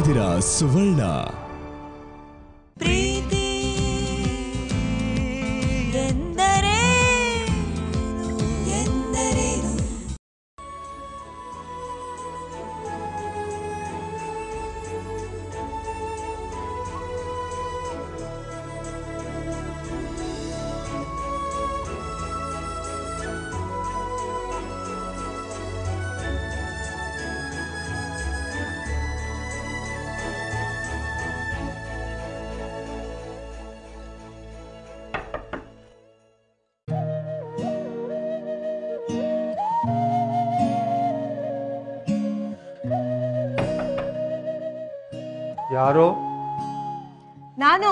ಇದ್ದೀರಾ ಸುವರ್ಣ ಪ್ರೀತಿ ಎಂದರೇನು ಎಂದರೇನು ಯಾರೋ ನಾನು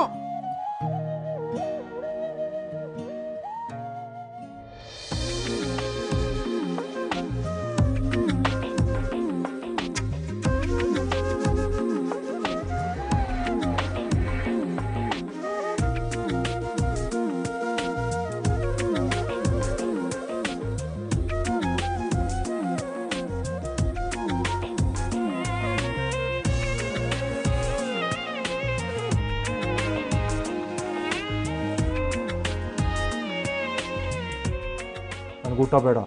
ನನಗೆ ಊಟ ಬೇಡ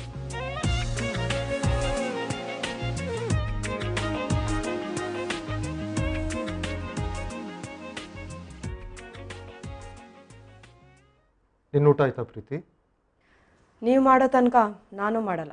ನಿನ್ನ ಊಟ ಆಯ್ತಾ ಪ್ರೀತಿ ನೀವು ಮಾಡೋ ತನಕ ನಾನು ಮಾಡಲ್ಲ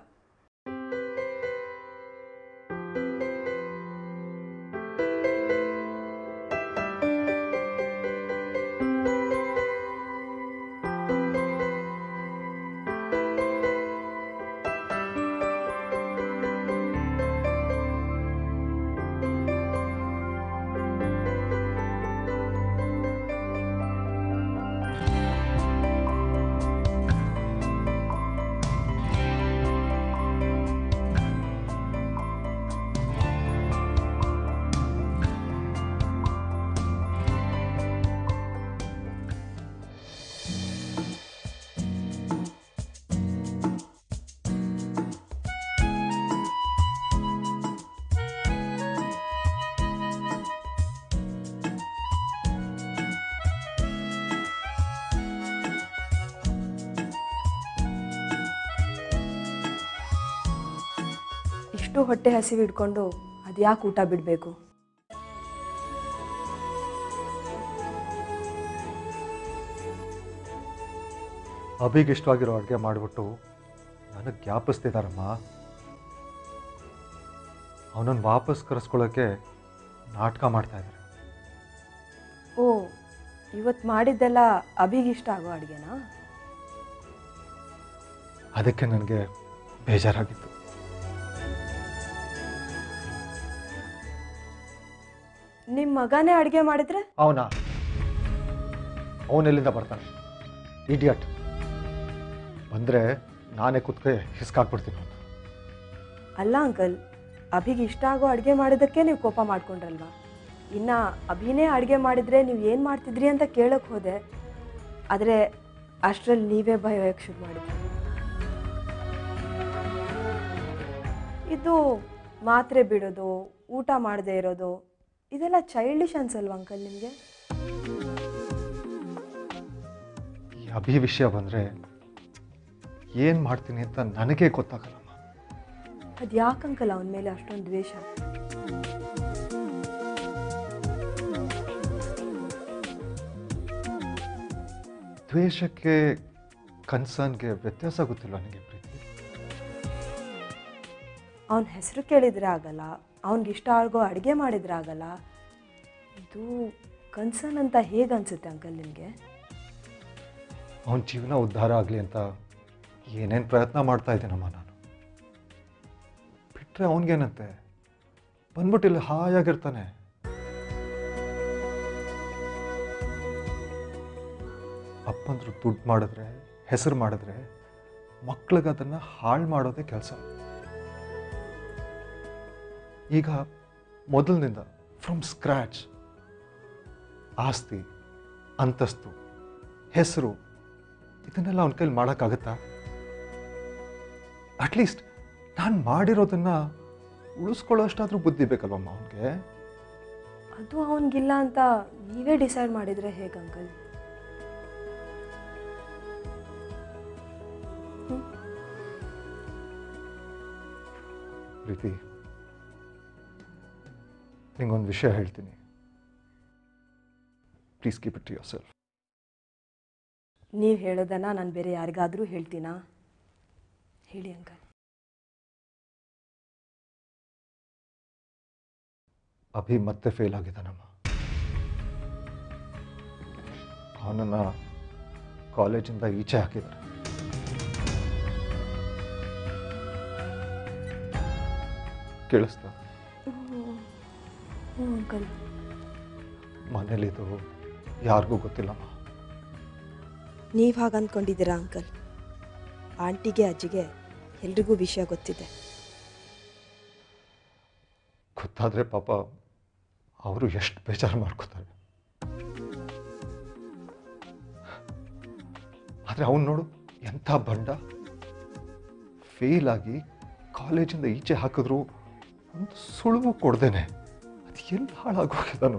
ಇಷ್ಟು ಹೊಟ್ಟೆ ಹಸಿವು ಹಿಡ್ಕೊಂಡು ಅದ್ಯಾಕೆ ಊಟ ಬಿಡಬೇಕು ಅಭಿಗೆ ಇಷ್ಟವಾಗಿರೋ ಅಡುಗೆ ಮಾಡಿಬಿಟ್ಟು ನನಗೆ ಜ್ಞಾಪಿಸ್ತಿದ್ದಾರಮ್ಮ ಅವನನ್ನು ವಾಪಸ್ ಕರೆಸ್ಕೊಳ್ಳೋಕ್ಕೆ ನಾಟಕ ಮಾಡ್ತಾ ಇದ್ದಾರೆ ಓ ಇವತ್ತು ಮಾಡಿದ್ದೆಲ್ಲ ಅಭಿಗೆ ಇಷ್ಟ ಆಗೋ ಅಡುಗೆನಾ ಅದಕ್ಕೆ ನನಗೆ ಬೇಜಾರಾಗಿತ್ತು ನಿಮ್ಮ ಮಗನೇ ಅಡುಗೆ ಮಾಡಿದ್ರೆ ಅವನ ಅವನೆಲ್ಲಿಂದ ಬರ್ತಾನೆ ಇಡಿಯಟ್ ಬಂದರೆ ನಾನೇ ಕುತ್ಕೆ ಹಿಸ್ಕಾಕ್ಬಿಡ್ತೀನಿ ಅವನು ಅಲ್ಲ ಅಂಕಲ್ ಅಭಿಗೆ ಇಷ್ಟ ಆಗೋ ಅಡುಗೆ ಮಾಡಿದ್ದಕ್ಕೆ ನೀವು ಕೋಪ ಮಾಡ್ಕೊಂಡ್ರಲ್ವಾ ಇನ್ನು ಅಭಿನೇ ಅಡುಗೆ ಮಾಡಿದರೆ ನೀವು ಏನು ಮಾಡ್ತಿದ್ರಿ ಅಂತ ಕೇಳೋಕೆ ಹೋದೆ ಆದರೆ ಅಷ್ಟರಲ್ಲಿ ನೀವೇ ಭಯಕ್ಕೆ ಶುರು ಮಾಡಿದ್ರಿ ಇದು ಮಾತ್ರೆ ಬಿಡೋದು ಊಟ ಮಾಡದೇ ಇರೋದು ಇದೆಲ್ಲ ಚೈಲ್ಡಿಶ್ ಅನ್ಸಲ್ವಾ ಅಂಕಲ್ ನಿಮಗೆ ಈ ಅಭಿ ವಿಷಯ ಬಂದರೆ ಏನು ಮಾಡ್ತೀನಿ ಅಂತ ನನಗೇ ಗೊತ್ತಾಗಲ್ಲಮ್ಮ ಅದು ಯಾಕೆ ಅಂಕಲ್ ಅವನ ಮೇಲೆ ಅಷ್ಟೊಂದು ದ್ವೇಷ ದ್ವೇಷಕ್ಕೆ ಕನ್ಸರ್ನ್ಗೆ ವ್ಯತ್ಯಾಸ ಗೊತ್ತಿಲ್ಲ ನನಗೆ ಪ್ರೀತಿ ಅವನ ಹೆಸರು ಕೇಳಿದ್ರೆ ಆಗಲ್ಲ ಅವ್ನಿಗೆ ಇಷ್ಟ ಆಗೋ ಅಡುಗೆ ಮಾಡಿದ್ರೆ ಆಗಲ್ಲ ಇದು ಕನ್ಸರ್ನ್ ಅಂತ ಹೇಗೆ ಅನ್ಸುತ್ತೆ ಅಂಕಲ್ ನಿಮಗೆ ಅವನ ಜೀವನ ಉದ್ಧಾರ ಆಗಲಿ ಅಂತ ಏನೇನು ಪ್ರಯತ್ನ ಮಾಡ್ತಾ ಇದ್ದೀನಮ್ಮ ನಾನು ಬಿಟ್ಟರೆ ಅವನಿಗೇನಂತೆ ಬಂದ್ಬಿಟ್ಟು ಇಲ್ಲಿ ಹಾಯಾಗಿರ್ತಾನೆ ಅಪ್ಪಂದ್ರು ದುಡ್ಡು ಮಾಡಿದ್ರೆ ಹೆಸರು ಮಾಡಿದ್ರೆ ಮಕ್ಳಿಗೆ ಅದನ್ನು ಹಾಳು ಮಾಡೋದೇ ಕೆಲಸ ಈಗ ಮೊದಲಿನಿಂದ ಫ್ರಮ್ ಸ್ಕ್ರ್ಯಾಚ್ ಆಸ್ತಿ ಅಂತಸ್ತು ಹೆಸರು ಇದನ್ನೆಲ್ಲ ಅವನ ಕೈಲಿ ಮಾಡೋಕ್ಕಾಗತ್ತಾ ಅಟ್ಲೀಸ್ಟ್ ನಾನು ಮಾಡಿರೋದನ್ನ ಉಳಿಸ್ಕೊಳ್ಳೋ ಅಷ್ಟಾದ್ರೂ ಬುದ್ಧಿ ಬೇಕಲ್ವಮ್ಮ ಅವನಿಗೆ ಅದು ಅವನಿಗಿಲ್ಲ ಅಂತ ನೀವೇ ಡಿಸೈಡ್ ಮಾಡಿದರೆ ಹೇಗೆ ಅಂಕಲ್ ಪ್ರೀತಿ ನಿಂಗೊಂದು ವಿಷಯ ಹೇಳ್ತೀನಿ please keep it yourself ನೀವು ಹೇಳೋದನ್ನು ನಾನು ಬೇರೆ ಯಾರಿಗಾದರೂ ಹೇಳ್ತೀನಾ ಹೇಳಿ ಅಂಕಲ್ ಅಭಿ ಮತ್ತೆ ಫೇಲ್ ಆಗಿದ್ದಾನಮ್ಮ ಅವನನ್ನು ಕಾಲೇಜಿಂದ ಈಚೆ ಹಾಕಿದ್ದಾರೆ ಕೇಳಿಸ್ತಾ ಹ್ಞೂ ಅಂಕಲ್ ಮನೇಲಿದು ಯಾರಿಗೂ ಗೊತ್ತಿಲ್ಲಮ್ಮ ನೀವು ಹಾಗೆ ಅಂದ್ಕೊಂಡಿದ್ದೀರಾ ಅಂಕಲ್ ಆಂಟಿಗೆ ಅಜ್ಜಿಗೆ ಎಲ್ರಿಗೂ ವಿಷಯ ಗೊತ್ತಿದೆ ಗೊತ್ತಾದರೆ ಪಾಪ ಅವರು ಎಷ್ಟು ಬೇಜಾರು ಮಾಡ್ಕೋತಾರೆ ಆದರೆ ಅವನು ನೋಡು ಎಂಥ ಬಂಡ ಫೇಲ್ ಆಗಿ ಕಾಲೇಜಿಂದ ಈಚೆ ಹಾಕಿದ್ರು ಒಂದು ಸುಳುವು ಕೊಡ್ದೇನೆ ಅದು ಎಲ್ಲಿ ಹಾಳಾಗೋಗಿದ್ದಾನು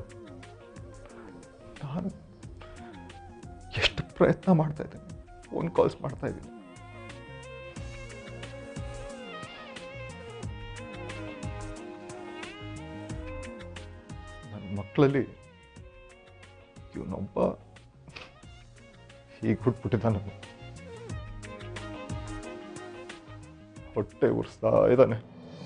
ನಾನು ಎಷ್ಟು ಪ್ರಯತ್ನ ಮಾಡ್ತಾ ಇದ್ದೇನೆ ಫೋನ್ ಕಾಲ್ಸ್ ಮಾಡ್ತಾ ಇದ್ದೀನಿ ನನ್ನ ಮಕ್ಕಳಲ್ಲಿ ಇವನೊಬ್ಬ ಹೀಗೆ ಹುಟ್ಬಿಟ್ಟಿದ್ದಾನೆ ಹೊಟ್ಟೆ ಉರಿಸ್ತಾ ಇದ್ದಾನೆ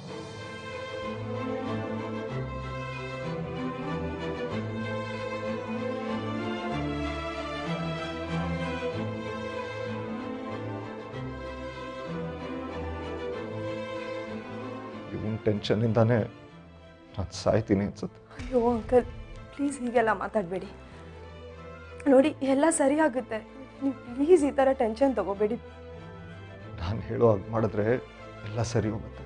ಇವನ್ ಟೆನ್ಷನ್ನಿಂದಾನೇ ನಾನು ಸಾಯ್ತೀನಿ ಅನ್ಸುತ್ತೆ ಅಯ್ಯೋ ಅಂಕಲ್ ಪ್ಲೀಸ್ ಹೀಗೆಲ್ಲ ಮಾತಾಡಬೇಡಿ ನೋಡಿ ಎಲ್ಲ ಸರಿ ಆಗುತ್ತೆ ನೀವು ಪ್ಲೀಸ್ ಈ ಥರ ಟೆನ್ಷನ್ ತಗೋಬೇಡಿ ನಾನು ಹೇಳೋ ಹಾಗೆ ಮಾಡಿದ್ರೆ ಎಲ್ಲ ಸರಿ ಹೋಗುತ್ತೆ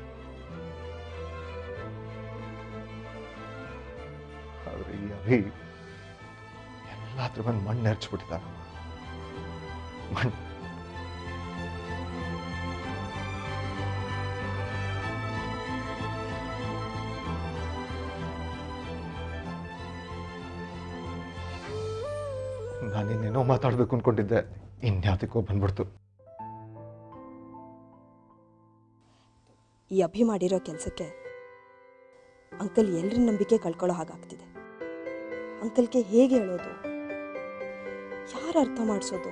ಆದರೆ ಈ ಅಭಿ ಎಲ್ಲಾದ್ರ ಬಂದು ಮಣ್ಣು ಎರಚ್ಬಿಟ್ಟಿದ್ದಾನ ಮಣ್ಣು ನಾನಿನ್ನೇನೋ ಮಾತಾಡಬೇಕು ಅನ್ಕೊಂಡಿದ್ದೆ ಇನ್ಯಾವುದಕ್ಕೋ ಬಂದ್ಬಿಡ್ತು ಈ ಅಭಿ ಮಾಡಿರೋ ಕೆಲಸಕ್ಕೆ ಅಂಕಲ್ ಎಲ್ಲರ ನಂಬಿಕೆ ಕಳ್ಕೊಳ್ಳೋ ಹಾಗಾಗ್ತಿದೆ ಅಂಕಲ್ಗೆ ಹೇಗೆ ಹೇಳೋದು ಯಾರು ಅರ್ಥ ಮಾಡಿಸೋದು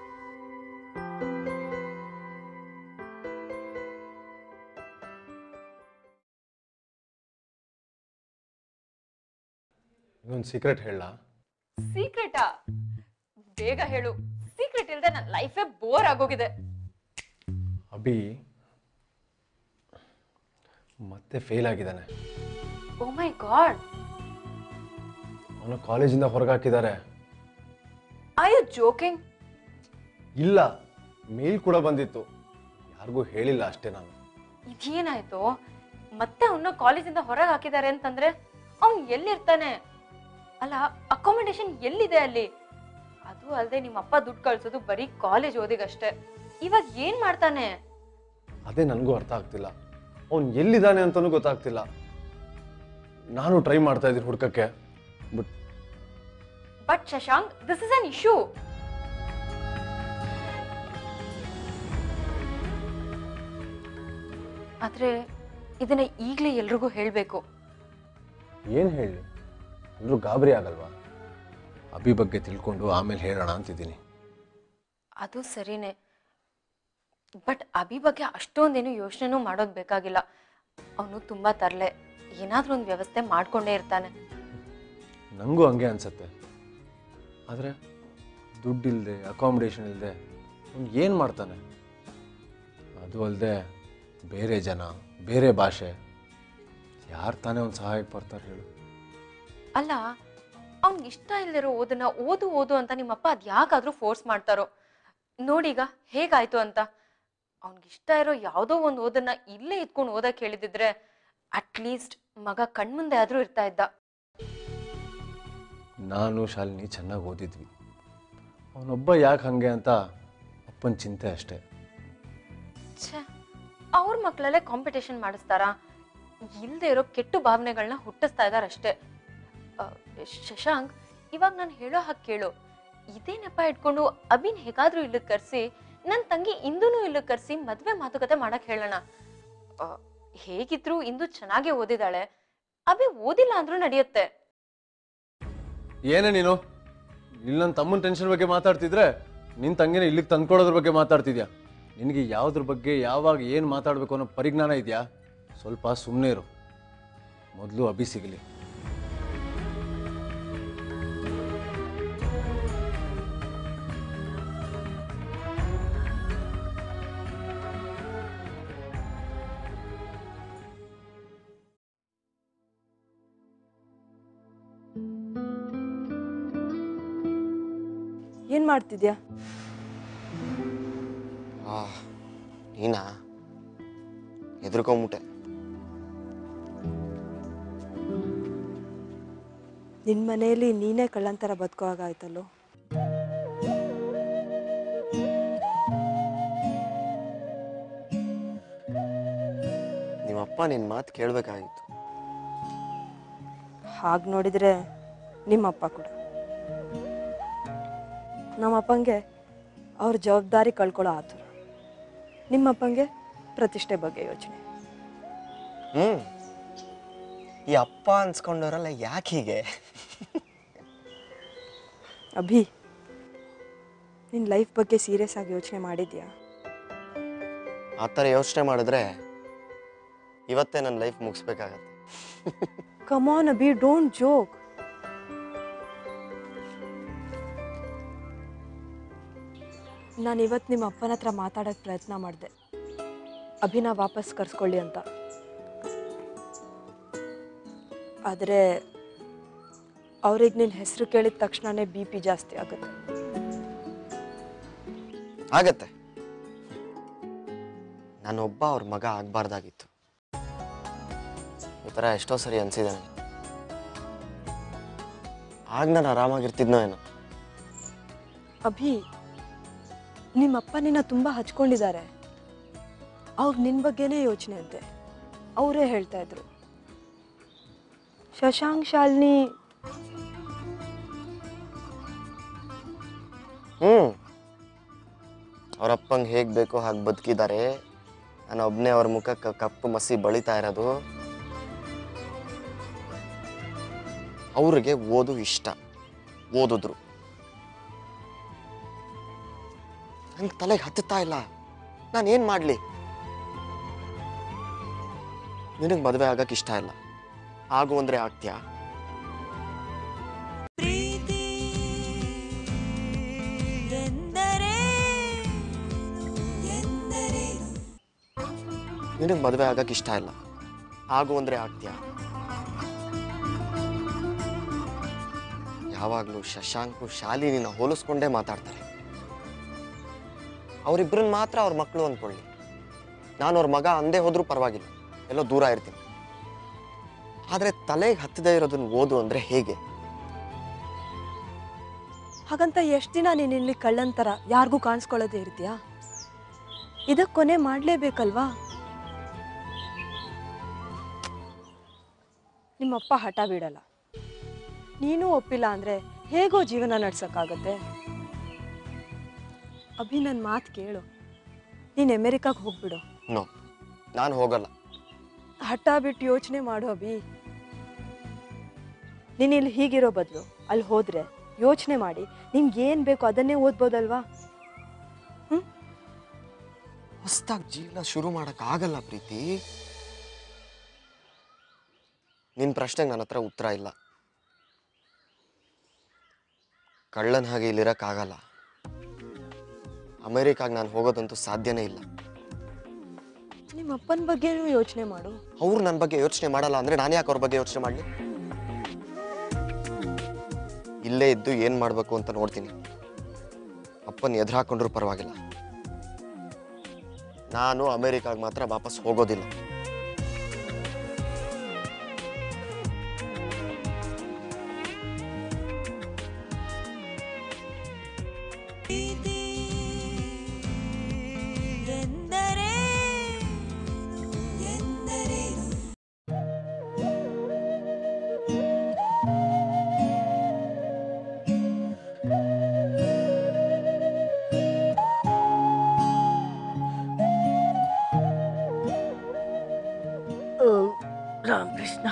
ಇನ್ನೊಂದು ಸೀಕ್ರೆಟ್ ಹೇಳ ಸೀಕ್ರೆಟಾ ಬೇಗ ಹೇಳು ಸೀಕ್ರೆಟ್ ಇಲ್ಲದೆ ನನ್ನ ಲೈಫೇ ಬೋರ್ ಆಗೋಗಿದೆ ಅಭಿ ಮತ್ತೆ ಫೇಲ್ ಆಗಿದ್ದಾನೆ ಓ ಮೈ ಗಾಡ್ ಅವನು ಕಾಲೇಜಿಂದ ಹೊರಗೆ ಹಾಕಿದ್ದಾರೆ ಐ ಯು ಜೋಕಿಂಗ್ ಇಲ್ಲ ಮೇಲ್ ಕೂಡ ಬಂದಿತ್ತು ಯಾರಿಗೂ ಹೇಳಿಲ್ಲ ಅಷ್ಟೇ ನಾನು ಇದೇನಾಯ್ತು ಮತ್ತೆ ಅವನ್ನ ಕಾಲೇಜಿಂದ ಹೊರಗೆ ಹಾಕಿದ್ದಾರೆ ಅಂತಂದ್ರೆ ಅವ್ನ್ ಎಲ್ಲಿರ್ತಾನೆ ಅಲ್ಲ ಅಕಾಮಿಡೇಷನ್ ಎಲ್ಲಿದೆ ಅಲ್ಲಿ ಅದು ಅಲ್ಲದೆ ನಿಮ್ಮ ಅಪ್ಪ ದುಡ್ಡು ಕಳ್ಸೋದು ಬರೀ ಕಾಲೇಜ್ ಓದಿಗಷ್ಟೇ ಇವಾಗ ಏನ್ ಮಾಡ್ತಾನೆ ಅದೇ ನನಗೂ ಅರ್ಥ ಆಗ್ತಿಲ್ಲ ಅವನು ಎಲ್ಲಿದ್ದಾನೆ ಅಂತಲೂ ಗೊತ್ತಾಗ್ತಿಲ್ಲ ನಾನು ಟ್ರೈ ಮಾಡ್ತಾ ಇದ್ದೀನಿ ಹುಡ್ಕಕ್ಕೆ but but Shashank this is an issue ಆದ್ರೆ ಇದನ್ನ ಈಗಲೇ ಎಲ್ರಿಗೂ ಹೇಳ್ಬೇಕು ಏನು ಹೇಳಿ ಎಲ್ಲರೂ ಗಾಬರಿ ಆಗಲ್ವಾ ಅಭಿ ಬಗ್ಗೆ ತಿಳ್ಕೊಂಡು ಆಮೇಲೆ ಹೇಳೋಣ ಅಂತಿದ್ದೀನಿ ಅದು ಸರಿನೇ ಬಟ್ ಅಭಿ ಬಗ್ಗೆ ಅಷ್ಟೊಂದೇನು ಯೋಚನೆನೂ ಮಾಡೋದು ಬೇಕಾಗಿಲ್ಲ ಅವನು ತುಂಬಾ ತರಲೆ ಏನಾದ್ರೂ ಒಂದು ವ್ಯವಸ್ಥೆ ಮಾಡ್ಕೊಂಡೇ ಇರ್ತಾನೆ ನನಗೂ ಹಂಗೆ ಅನ್ಸತ್ತೆ ಆದರೆ ದುಡ್ಡಿಲ್ಲದೆ ಅಕಾಮಿಡೇಷನ್ ಇಲ್ಲದೆ ಅವ್ನು ಏನು ಮಾಡ್ತಾನೆ ಅದು ಅಲ್ಲದೆ ಬೇರೆ ಜನ ಬೇರೆ ಭಾಷೆ ಯಾರು ತಾನೇ ಅವ್ನು ಸಹಾಯಕ್ಕೆ ಬರ್ತಾರೆ ಹೇಳು ಅಲ್ಲ ಅವ್ನಿಗೆ ಇಷ್ಟ ಇಲ್ದಿರೋ ಓದನ್ನ ಓದು ಓದು ಅಂತ ನಿಮ್ಮಪ್ಪ ಅದ್ ಯಾಕಾದ್ರೂ ಫೋರ್ಸ್ ಮಾಡ್ತಾರೋ ನೋಡೀಗ ಹೇಗಾಯ್ತು ಅಂತ ಅವ್ನಿಗೆ ಇಷ್ಟ ಇರೋ ಯಾವುದೋ ಒಂದು ಓದನ್ನ ಇಲ್ಲೇ ಇದ್ಕೊಂಡು ಓದಕ್ ಹೇಳಿದಿದ್ರೆ ಅಟ್ಲೀಸ್ಟ್ ಮಗ ಕಣ್ಮುಂದೆ ಆದ್ರೂ ಇರ್ತಾ ಇದ್ದ ನಾನು ಶಾಲಿನಿ ಚೆನ್ನಾಗಿ ಓದಿದ್ವಿ ಅವನೊಬ್ಬ ಯಾಕೆ ಹಾಗೆ ಅಂತ ಅಪ್ಪನ ಚಿಂತೆ ಅಷ್ಟೇ ಛೇ ಅವ್ರ ಮಕ್ಕಳಲ್ಲೇ ಕಾಂಪಿಟೇಷನ್ ಮಾಡಿಸ್ತಾರಾ ಇಲ್ದೇ ಇರೋ ಕೆಟ್ಟು ಭಾವನೆಗಳನ್ನ ಹುಟ್ಟಿಸ್ತಾ ಇದಾರಷ್ಟೇ ಆ, ಶಶಾಂಕ್ ಇವಾಗ ನಾನು ಹೇಳೋ ಹಾಗೆ ಕೇಳು ಇದೇ ನೆಪ ಇಟ್ಕೊಂಡು ಅಭಿನ್ ಹೇಗಾದ್ರೂ ಇಲ್ಲಿಗೆ ಕರೆಸಿ ನನ್ನ ತಂಗಿ ಇಂದೂನು ಇಲ್ಲಿಗೆ ಕರೆಸಿ ಮದ್ವೆ ಮಾತುಕತೆ ಮಾಡಕ್ ಹೇಳೋಣ ಆ, ಹೇಗಿದ್ರು ಇಂದು ಚೆನ್ನಾಗೇ ಓದಿದಾಳೆ ಅಭಿ ಓದಿಲ್ಲ ಅಂದ್ರೂ ನಡೆಯುತ್ತೆ ಏನೇ ನೀನು ಇಲ್ಲಿ ನನ್ನ ತಮ್ಮನ ಟೆನ್ಷನ್ ಬಗ್ಗೆ ಮಾತಾಡ್ತಿದ್ರೆ ನಿನ್ನ ತಂಗಿನ ಇಲ್ಲಿಗೆ ತಂದ್ಕೊಡೋದ್ರ ಬಗ್ಗೆ ಮಾತಾಡ್ತಿದ್ಯಾ ನಿನಗೆ ಯಾವುದ್ರ ಬಗ್ಗೆ ಯಾವಾಗ ಏನು ಮಾತಾಡಬೇಕು ಅನ್ನೋ ಪರಿಜ್ಞಾನ ಇದೆಯಾ ಸ್ವಲ್ಪ ಸುಮ್ಮನೆ ಇರು ಮೊದಲು ಅಭಿ ಸಿಗಲಿ ಏನು ಮಾಡ್ತಿದ್ಯಾ ಆ ನೀನಾ ಹೆದರ್ಕೊಂಬಿಟ್ಟೆ ನಿನ್ನ ಮನೆಯಲ್ಲಿ ನೀನೇ ಕಳ್ಳಂತರ ಬದುಕೋ ಹಾಗಾಯ್ತಲ್ಲೋ ನಿಮ್ಮಪ್ಪ ನಿನ್ನ ಮಾತು ಕೇಳಬೇಕಾಗಿತ್ತು ಹಾಗೆ ನೋಡಿದರೆ ನಿಮ್ಮಪ್ಪ ಕೂಡ ನಮ್ಮಪ್ಪಂಗೆ ಅವ್ರ ಜವಾಬ್ದಾರಿ ಕಳ್ಕೊಳ್ಳೋ ಆತುರ ನಿಮ್ಮಪ್ಪಂಗೆ ಪ್ರತಿಷ್ಠೆ ಬಗ್ಗೆ ಯೋಚನೆ ಹ್ಞೂ ಈ ಅಪ್ಪ ಅನ್ಸ್ಕೊಂಡವರಲ್ಲ ಯಾಕೆ ಹೀಗೆ ಅಭಿ ನಿನ್ನ ಲೈಫ್ ಬಗ್ಗೆ ಸೀರಿಯಸ್ ಆಗಿ ಯೋಚನೆ ಮಾಡಿದ್ಯಾ ಆ ಥರ ಯೋಚನೆ ಮಾಡಿದ್ರೆ ಇವತ್ತೇ ನನ್ನ ಲೈಫ್ ಮುಗಿಸ್ಬೇಕಾಗತ್ತೆ ಕಮಾನ್ ಅಭಿ ಡೋಂಟ್ ಜೋಕ್ ನಾನು ಇವತ್ತು ನಿಮ್ಮ ಅಪ್ಪನ ಹತ್ರ ಮಾತಾಡೋಕ್ಕೆ ಪ್ರಯತ್ನ ಮಾಡಿದೆ ಅಭಿನ ವಾಪಸ್ ಕರ್ಸ್ಕೊಳ್ಳಿ ಅಂತ ಆದರೆ ಅವ್ರಿಗೆ ನಿನ್ನ ಹೆಸರು ಕೇಳಿದ ತಕ್ಷಣನೇ ಬಿ ಪಿ ಜಾಸ್ತಿ ಆಗುತ್ತೆ ಆಗತ್ತೆ ನಾನೊಬ್ಬ ಅವ್ರ ಮಗ ಆಗಬಾರ್ದಾಗಿತ್ತು ಈ ಥರ ಎಷ್ಟೋ ಸರಿ ಅನ್ಸಿದೆ ನನಗೆ ಆಗ ನಾನು ಆರಾಮಾಗಿರ್ತಿದ್ನೋ ಏನೋ ಅಭಿ ನಿಮ್ಮಪ್ಪ ನಿನ್ನ ತುಂಬ ಹಚ್ಕೊಂಡಿದ್ದಾರೆ ಅವ್ರು ನಿನ್ನ ಬಗ್ಗೆನೇ ಯೋಚನೆ ಅಂತೆ ಅವರೇ ಹೇಳ್ತಾ ಇದ್ರು ಶಶಾಂಕ್ ಶಾಲಿನಿ ಹ್ಞೂ ಅವರಪ್ಪಂಗೆ ಹೇಗೆ ಬೇಕೋ ಹಾಗೆ ಬದುಕಿದ್ದಾರೆ ನಾನು ಒಬ್ಬನೇ ಅವ್ರ ಮುಖಕ್ಕೆ ಕಪ್ಪು ಮಸಿ ಬಳಿತಾ ಇರೋದು ಅವ್ರಿಗೆ ಓದು ಇಷ್ಟ ಓದಿದ್ರು ನಂಗೆ ತಲೆಗೆ ಹತ್ತುತ್ತಾ ಇಲ್ಲ ನಾನು ಏನು ಮಾಡಲಿ ನಿನಗೆ ಮದುವೆ ಆಗಕ್ಕೆ ಇಷ್ಟ ಇಲ್ಲ ಆಗು ಅಂದರೆ ಆಗ್ತೀಯಾ ಪ್ರೀತಿ ಎಂದರೇನು ಎಂದರೇನು ನಿನಗೆ ಮದುವೆ ಆಗಕ್ಕೆ ಇಷ್ಟ ಇಲ್ಲ ಆಗು ಅಂದರೆ ಆಗ್ತೀಯಾ ಯಾವಾಗಲೂ ಶಶಾಂಕು ಶಾಲಿನಿನ ಹೋಲಿಸ್ಕೊಂಡೇ ಮಾತಾಡ್ತಾರೆ ಅವರಿಬ್ಬರನ್ನ ಮಾತ್ರ ಅವ್ರ ಮಕ್ಕಳು ಅಂದ್ಕೊಳ್ಳಿ ನಾನು ಅವ್ರ ಮಗ ಅಂದೇ ಹೋದ್ರೂ ಪರವಾಗಿಲ್ಲ ಎಲ್ಲೋ ದೂರ ಇರ್ತೀನಿ ಆದರೆ ತಲೆಗೆ ಹತ್ತದೇ ಇರೋದನ್ನ ಓದು ಅಂದರೆ ಹೇಗೆ ಹಾಗಂತ ಎಷ್ಟು ದಿನ ನೀನು ಇಲ್ಲಿ ಕಳ್ಳಂತರ ಯಾರಿಗೂ ಕಾಣಿಸ್ಕೊಳ್ಳೋದೇ ಇರ್ತೀಯಾ ಇದಕ್ಕೆ ಕೊನೆ ಮಾಡಲೇಬೇಕಲ್ವಾ ನಿಮ್ಮಪ್ಪ ಹಠ ಬಿಡಲ್ಲ ನೀನೂ ಒಪ್ಪಿಲ್ಲ ಅಂದರೆ ಹೇಗೋ ಜೀವನ ನಡ್ಸೋಕ್ಕಾಗತ್ತೆ ಅಭಿ ನನ್ನ ಮಾತು ಕೇಳು ನೀನು ಅಮೆರಿಕಾಗೆ ಹೋಗ್ಬಿಡು ನೋ ನಾನು ಹೋಗಲ್ಲ ಹಠ ಬಿಟ್ಟು ಯೋಚನೆ ಮಾಡು ಅಭಿ ನೀನು ಇಲ್ಲಿ ಹೀಗಿರೋ ಬದಲು ಅಲ್ಲಿ ಹೋದ್ರೆ ಯೋಚನೆ ಮಾಡಿ ನಿಮ್ಗೆ ಏನು ಬೇಕೋ ಅದನ್ನೇ ಓದ್ಬೋದಲ್ವಾ ಹೊಸ್ದಾಗಿ ಜೀವನ ಶುರು ಆಗಲ್ಲ ಪ್ರೀತಿ ನಿನ್ನ ಪ್ರಶ್ನೆಗೆ ನನ್ನ ಹತ್ರ ಉತ್ತರ ಇಲ್ಲ ಕಳ್ಳನ ಹಾಗೆ ಇಲ್ಲಿರೋಕ್ಕಾಗಲ್ಲ ಅಮೇರಿಕಾಗೆ ನಾನು ಹೋಗೋದಂತೂ ಸಾಧ್ಯನೇ ಇಲ್ಲ ನಿಮ್ಮ ಅಪ್ಪನ ಬಗ್ಗೆನೂ ಯೋಚನೆ ಮಾಡು ಅವ್ರು ನನ್ನ ಬಗ್ಗೆ ಯೋಚನೆ ಮಾಡಲ್ಲ ಅಂದರೆ ನಾನು ಯಾಕೆ ಅವ್ರ ಬಗ್ಗೆ ಯೋಚನೆ ಮಾಡಲಿ ಇಲ್ಲೇ ಇದ್ದು ಏನು ಮಾಡಬೇಕು ಅಂತ ನೋಡ್ತೀನಿ ಅಪ್ಪನ ಎದುರು ಹಾಕೊಂಡ್ರು ಪರವಾಗಿಲ್ಲ ನಾನು ಅಮೇರಿಕಾಗೆ ಮಾತ್ರ ವಾಪಸ್ ಹೋಗೋದಿಲ್ಲ ಪ್ರೀತಿ ಎಂದರೇನು ಎಂದರೇನು ಕೃಷ್ಣ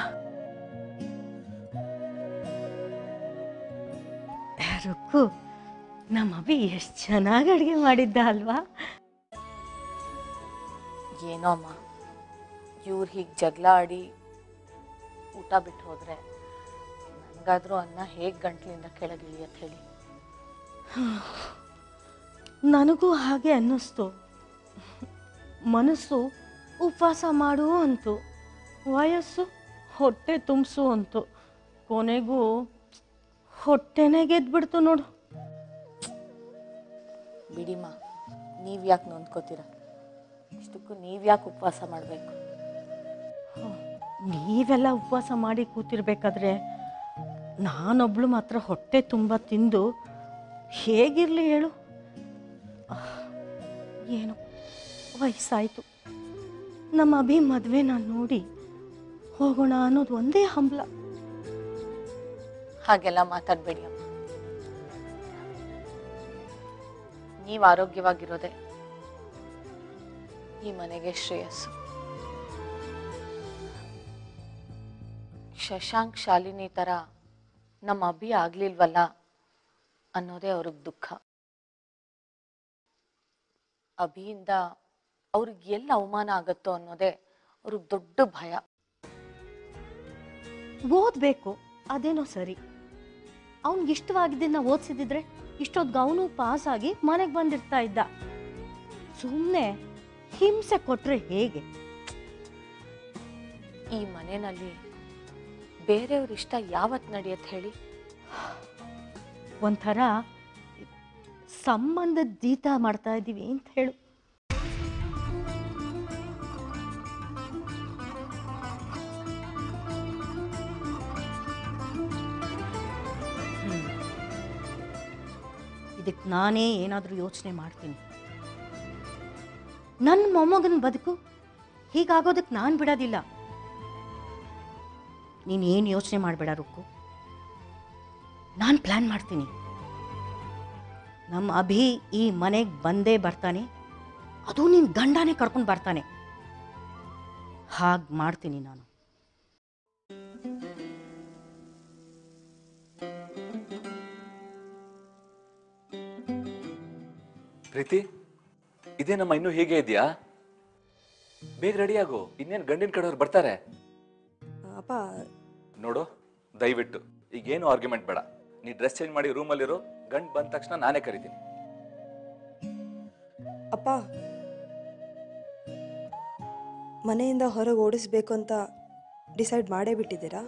ರುಕ್ಕು ನಮ್ಮ ಅಭಿ ಎಷ್ಟು ಚೆನ್ನಾಗಿ ಅಡುಗೆ ಮಾಡಿದ್ದ ಅಲ್ವಾ ಏನೋ ಅಮ್ಮ ಇವ್ರು ಹೀಗೆ ಜಗಳ ಆಡಿ ಊಟ ಬಿಟ್ಟು ಹೋದ್ರೆ ನನಗಾದ್ರೂ ಅನ್ನ ಹೇಗೆ ಗಂಟ್ಲಿಂದ ಕೆಳಗಿಳಿಯತ್ ಹೇಳಿ ನನಗೂ ಹಾಗೆ ಅನ್ನಿಸ್ತು ಮನಸ್ಸು ಉಪವಾಸ ಮಾಡು ಅಂತು ವಯಸ್ಸು ಹೊಟ್ಟೆ ತುಂಬಿಸು ಅಂತು ಕೊನೆಗೂ ಹೊಟ್ಟೆನೇ ಗೆದ್ಬಿಡ್ತು ನೋಡು ಬಿಡಿಮ್ಮ ನೀವು ಯಾಕೆ ನೊಂದ್ಕೋತೀರ ಇಷ್ಟಕ್ಕೂ ನೀವು ಯಾಕೆ ಉಪವಾಸ ಮಾಡಬೇಕು ನೀವೆಲ್ಲ ಉಪವಾಸ ಮಾಡಿ ಕೂತಿರ್ಬೇಕಾದ್ರೆ ನಾನೊಬ್ಳು ಮಾತ್ರ ಹೊಟ್ಟೆ ತುಂಬ ತಿಂದು ಹೇಗಿರಲಿ ಹೇಳು ಆಹ್, ಏನು ವಯಸ್ಸಾಯಿತು ನಮ್ಮ ಅಭಿ ಮದುವೆ ನಾನು ನೋಡಿ ಹೋಗೋಣ ಅನ್ನೋದು ಒಂದೇ ಹಂಬಲ ಹಾಗೆಲ್ಲ ಮಾತಾಡಬೇಡಿ ಅಮ್ಮ ನೀವು ಆರೋಗ್ಯವಾಗಿರೋದೆ ಈ ಮನೆಗೆ ಶ್ರೇಯಸ್ಸು ಶಶಾಂಕ್ ಶಾಲಿನಿ ಥರ ನಮ್ಮ ಅಭಿ ಆಗ್ಲಿಲ್ವಲ್ಲ ಅನ್ನೋದೇ ಅವ್ರಿಗೆ ದುಃಖ ಅಭಿಯಿಂದ ಅವ್ರಿಗೆ ಎಲ್ಲ ಅವಮಾನ ಆಗತ್ತೋ ಅನ್ನೋದೇ ಅವ್ರಿಗೆ ದೊಡ್ಡ ಭಯ ಓದಬೇಕು ಅದೇನೋ ಸರಿ ಅವ್ನಿಗೆ ಇಷ್ಟವಾಗಿದ್ದನ್ನ ಓದಿಸಿದ್ರೆ ಇಷ್ಟೊತ್ತಿಗೆ ಅವನು ಪಾಸ್ ಆಗಿ ಮನೆಗೆ ಬಂದಿರ್ತಾ ಇದ್ದ ಸುಮ್ಮನೆ ಹಿಂಸೆ ಕೊಟ್ರೆ ಹೇಗೆ ಈ ಮನೆಯಲ್ಲಿ ಬೇರೆಯವ್ರ ಇಷ್ಟ ಯಾವತ್ ನಡೆಯತ್ ಹೇಳಿ ಒಂಥರ ಸಂಬಂಧದ ದೀತ ಮಾಡ್ತಾ ಇದ್ದೀವಿ ಅಂತ ಹೇಳು ಹ್ಮ್. ಇದಕ್ಕೆ ನಾನೇ ಏನಾದರೂ ಯೋಚನೆ ಮಾಡ್ತೀನಿ ನನ್ನ ಮೊಮ್ಮಗನ ಬದುಕು ಹೀಗಾಗೋದಕ್ಕೆ ನಾನು ಬಿಡೋದಿಲ್ಲ ನೀನೇನು ಯೋಚನೆ ಮಾಡಬೇಡ ರುಕ್ಕು ನಾನು ಪ್ಲ್ಯಾನ್ ಮಾಡ್ತೀನಿ ನಮ್ಮ ಅಭಿ ಈ ಮನೆಗೆ ಬಂದೇ ಬರ್ತಾನೆ ಅದು ನಿನ್ನ ಗಂಡನೇ ಕರ್ಕೊಂಡು ಬರ್ತಾನೆ ಹಾಗೆ ಮಾಡ್ತೀನಿ ನಾನು ಪ್ರೀತಿ ಇದೇನಮ್ಮ ಇನ್ನೂ ಹೀಗೆ ಇದೆಯಾ ಬೇಗ ರೆಡಿ ಆಗು ಇನ್ನೇನು ಗಂಡಿನ ಕಡೆಯವ್ರು ಬರ್ತಾರೆ ಅಪ್ಪ ನೋಡು ದಯವಿಟ್ಟು ಈಗೇನು ಆರ್ಗ್ಯುಮೆಂಟ್ ಬೇಡ ನೀ ಡ್ರೆಸ್ ಚೇಂಜ್ ಮಾಡಿ ರೂಮಲ್ಲಿರು ಗಂಡ್ ಬಂದ ತಕ್ಷಣ ನಾನೇ ಕರಿತೀನಿ ಅಪ್ಪ ಮನೆಯಿಂದ ಹೊರಗೆ ಓಡಿಸ್ಬೇಕು ಅಂತ ಡಿಸೈಡ್ ಮಾಡೇ ಬಿಟ್ಟಿದ್ದೀರಾ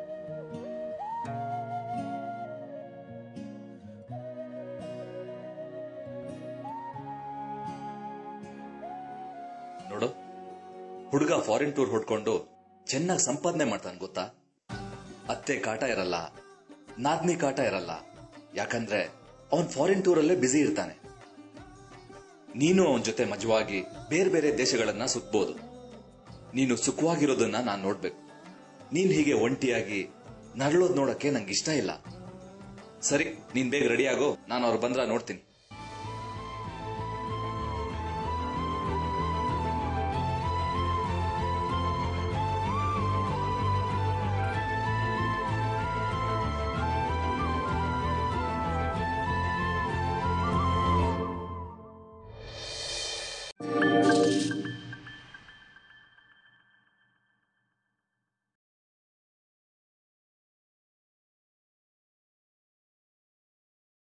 ನೋಡು ಹುಡುಗ ಫಾರಿನ್ ಟೂರ್ ಹೊಡ್ಕೊಂಡು ಚೆನ್ನಾಗಿ ಸಂಪಾದನೆ ಮಾಡ್ತಾನೆ ಗೊತ್ತಾ ಅತ್ತೆ ಕಾಟ ಇರಲ್ಲ ನಾದ್ನಿ ಕಾಟ ಇರಲ್ಲ ಯಾಕಂದ್ರೆ ಅವನ್ ಫಾರಿನ್ ಟೂರಲ್ಲೇ ಬ್ಯುಸಿ ಇರ್ತಾನೆ ನೀನು ಅವನ ಜೊತೆ ಮಜವಾಗಿ ಬೇರೆ ಬೇರೆ ದೇಶಗಳನ್ನ ಸುತ್ಬೋದು ನೀನು ಸುಖವಾಗಿರೋದನ್ನ ನಾನು ನೋಡ್ಬೇಕು ನೀನ್ ಹೀಗೆ ಒಂಟಿಯಾಗಿ ನರಳೋದ್ ನೋಡಕ್ಕೆ ನಂಗೆ ಇಷ್ಟ ಇಲ್ಲ ಸರಿ ನೀನ್ ಬೇಗ ರೆಡಿ ಆಗೋ ನಾನು ಅವ್ರು ಬಂದ್ರ ನೋಡ್ತೀನಿ